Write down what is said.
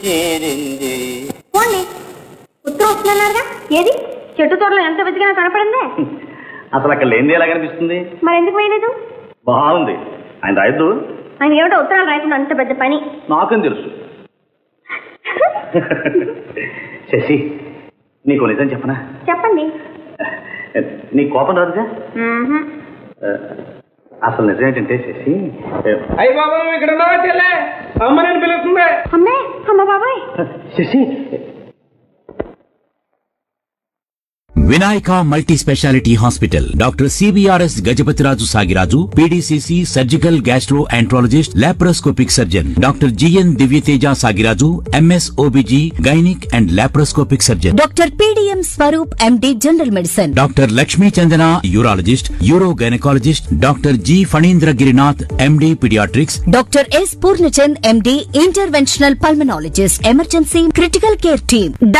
చేరింది పోండి ఉత్తరం వస్తున్నారుగా ఏది చెట్టు తోటలో ఎంత వెతికినా కనపడిందే అసలు అక్కడ లేనిది ఎలా కనిపిస్తుంది మరి ఎందుకు వేయలేదు బాగుంది ఆయన రాయద్దు ఆయన ఏమిటో ఉత్తరాలు రాయకుండా అంత పెద్ద పని నాకేం తెలుసు శశి నీకు నిజం చెప్పనా చెప్పండి నీ కోపం రాదుగా మ్మ్హ్మ్. అసలు నిజం ఏంటంటే శశి అయ్యి బాబా నువ్వు ఇక్కడ ఉన్నావా చెల్లె అమ్మ నేను పిలుస్తుంది అమ్మే అమ్మ బాబాయ్ Sasi Vinayaka multi speciality hospital doctor CBRS Gajapathiraju Sagiraju PDCC surgical gastroenterologist laparoscopic surgeon doctor GN Divyateja Sagiraju MS OBG gynaec and laparoscopic surgeon doctor PDM Swaroop MD general medicine doctor Lakshmi Chandana urologist urogynaecologist doctor G Phanindra Girinath MD paediatrics doctor S Purnachand MD interventional pulmonologist emergency critical care team